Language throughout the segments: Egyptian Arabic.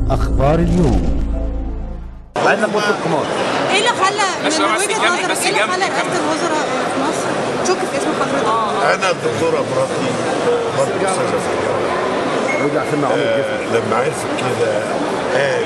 أخبار اليوم عندنا بطل قمار ايه اللي خلى بس من هو بس وجهه يكمل، نظرك بس ايه اللي يكمل، خلى يكمل. رئاسه الوزراء في مصر تشك في اسم حضرتك؟ انا الدكتوره مراتي برضه استاذه في الجامعه رجع سنة عمر الجسم آه، لما عرفت كده قال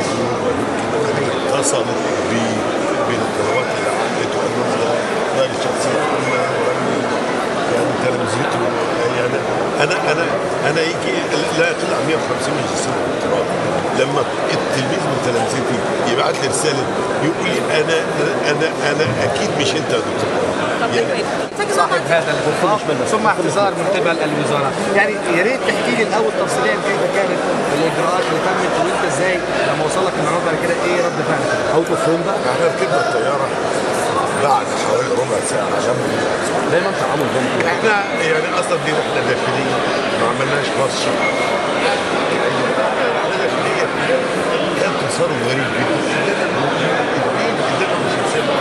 اتصلت بي بالقنوات اللي عملته قالوا له ده راجل شخصيه عامه وراجل يعني تلامذته يعني انا انا انا يجي لا يقل عن 150 ماجستير ودكتوراه لما التلميذ من تلامذتي يبعت لي رساله يقول لي انا انا انا اكيد مش انت يا دكتور يعني صاحب هذا الاتفاق ثم اعتذار من قبل الوزاره يعني يا ريت تحكي لي الاول تفصيليا كيف كانت الاجراءات اللي تمت وانت ازاي لما وصلك المعلومات بعد كده ايه رد فعلك اوت اوف فيلم بقى احنا ركبنا الطياره بعد حوالي ربع ساعه عشان دايما تعامل بينكم احنا يعني اصلا دي رحله داخليه ما عملناش باص شغل رحله داخليه كان تصرف غريب جدا الدين الدين مش هنسيبها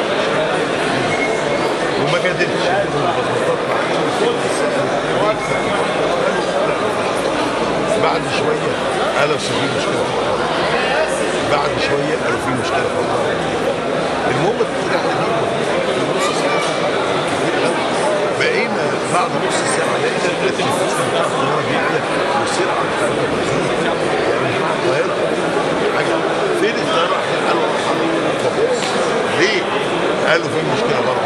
وما جادلتش المظبوطات مع بعد شويه قالوا أصل في مشكله في القرار. بعد شويه قالوا في مشكله في القرار. المهم رحله دي في نص ساعه بقينا بعد نص ساعة لقينا التلفزيون بتاع الطيارة بيعلى والسرعة بتاعتها بتزيد يعني الطيارة حاجة فين الطيارة؟ قالوا طب ليه؟ قالوا في مشكلة بره